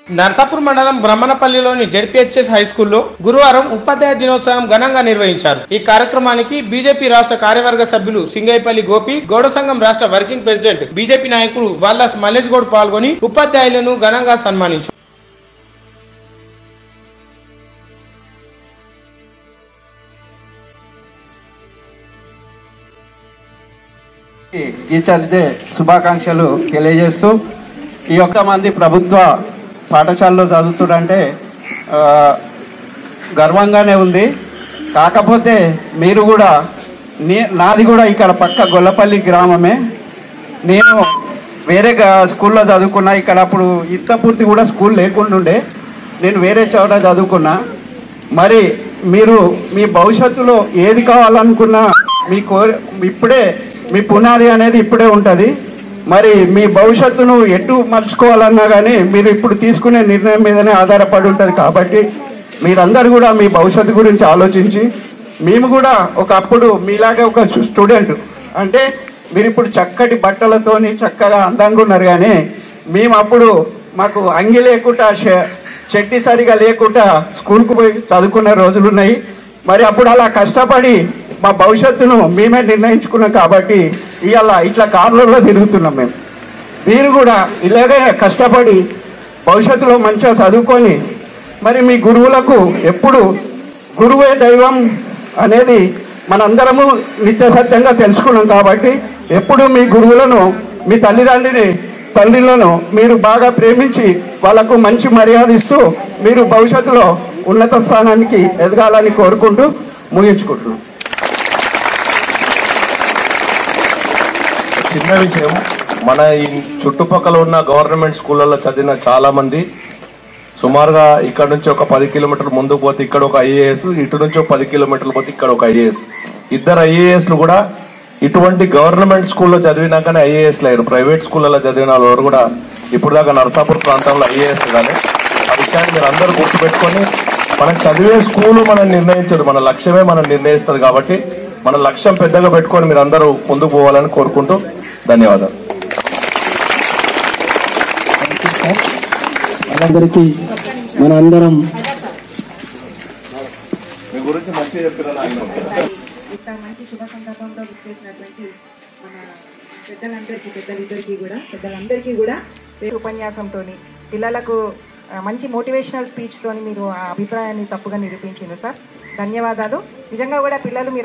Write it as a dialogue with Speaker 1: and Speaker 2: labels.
Speaker 1: నర్సాపూర్ మండలం బ్రహ్మణపల్లిలోని ZPHS high స్కూల్లో గురువారం ఉపాధ్యాయ దినోత్సవం ఘనంగా నిర్వహించారు ఈ కార్యక్రమానికి బీజేపీ రాష్ట్ర కార్యవర్గ సభ్యులు సింగైపల్లి గోపి గౌడ సంఘం రాష్ట్ర వర్కింగ్ ప్రెసిడెంట్ బీజేపీ నాయకులు వాల్లాస్ మల్లేష్ గౌడ్ పాల్గొని ఉపాధ్యాయులను ఘనంగా సన్మానించారు
Speaker 2: టీచర్స్ డే శుభాకాంక్షలు తెలియజేస్తూ ఈ యొక్క మంది ప్రభుత్వ పాఠశాలలో చదువుతుంటే ఆ, గర్వంగానే ఉంది కాకపోతే మీరు కూడా నే నాది కూడా ఇక్కడ పక్క గొల్లపల్లి గ్రామమే నేను వేరే గా- స్కూల్లో చదువుకున్నా ఇక్కడ అప్పుడు ఇత్తపూర్తి కూడా స్కూల్ లేకుండుండే నేను వేరే చోట చదువుకున్నా మరి మీరు మీ భవిష్యత్తులో ఏది కావాలనుకున్నా మీ కోరి ఇప్పుడే మీ పునాది అనేది ఇప్పుడే ఉంటుంది మరి మీ భవిష్యత్తును ఎటు మలుచుకోవాలన్నా కానీ మీరు ఇప్పుడు తీసుకునే నిర్ణయం మీదనే ఆధారపడి ఉంటుంది కాబట్టి మీరందరూ కూడా మీ భవిష్యత్తు గురించి ఆలోచించి మేము కూడా ఒకప్పుడు మీలాగే ఒక స్టూడెంట్ అంటే మీరు ఇప్పుడు చక్కటి బట్టలతోని చక్కగా అందంగా ఉన్నారు కానీ మేము అప్పుడు మాకు అంగి లేకుండా ష- చెట్టి సరిగా లేకుండా స్కూల్కు పోయి చదువుకున్న రోజులు ఉన్నాయి మరి అప్పుడు అలా కష్టపడి మా భవిష్యత్తును మేమే నిర్ణయించుకున్నాం కాబట్టి ఇవాళ ఇట్లా కార్లలో తిరుగుతున్నాం మేము మీరు కూడా ఇలాగే కష్టపడి భవిష్యత్తులో మంచిగా చదువుకొని మరి మీ గురువులకు ఎప్పుడు గురువే దైవం అనేది మనందరము నిత్య సత్యంగా తెలుసుకున్నాం కాబట్టి ఎప్పుడు మీ గురువులను మీ తల్లిదండ్రిని తండ్రులను మీరు బాగా ప్రేమించి వాళ్ళకు మంచి మర్యాద ఇస్తూ మీరు భవిష్యత్తులో ఉన్నత స్థానానికి ఎదగాలని కోరుకుంటూ ముగించుకుంటున్నాం
Speaker 3: చిన్న విషయం మన ఈ చుట్టుపక్కల ఉన్న గవర్నమెంట్ స్కూళ్ళలో చదివిన చాలా మంది సుమారుగా ఇక్కడ నుంచి ఒక పది కిలోమీటర్లు ముందుకు పోతే ఇక్కడ ఒక ఐఏఎస్ ఇటు నుంచి ఒక పది కిలోమీటర్లు పోతే ఇక్కడ ఒక ఐఏఎస్ ఇద్దరు ఐఏఎస్లు కూడా ఇటువంటి గవర్నమెంట్ స్కూల్లో చదివినాకనే ఐఏఎస్ లేరు ప్రైవేట్ స్కూళ్ళలో చదివిన వాళ్ళు కూడా ఇప్పుడు దాకా నర్సాపూర్ ప్రాంతంలో ఐఏఎస్ కానీ ఆ విషయాన్ని మీరు అందరూ గుర్తుపెట్టుకొని మనం చదివే స్కూలు మనం నిర్ణయించదు మన లక్ష్యమే మనం నిర్ణయిస్తుంది కాబట్టి మన లక్ష్యం పెద్దగా పెట్టుకొని మీరు అందరూ ముందుకు పోవాలని కోరుకుంటూ ధన్యవాదాలు
Speaker 4: మనందరికీ మన అందరం
Speaker 3: మీ గురించి మంచిగా చెప్పిన
Speaker 5: ఇంత మంచి శుభ సందర్భంలో విచ్చేసినటువంటి మన పెద్దలందరికీ పెద్దలిద్దరికీ కూడా పెద్దలందరికీ కూడా ఈ ఉపన్యాసంతో పిల్లలకు ఆ, మంచి మోటివేషనల్ స్పీచ్ తోని మీరు ఆ అభిప్రాయాన్ని తప్పుగా నిరూపించింది సార్ ధన్యవాదాలు నిజంగా కూడా పిల్లలు మీరు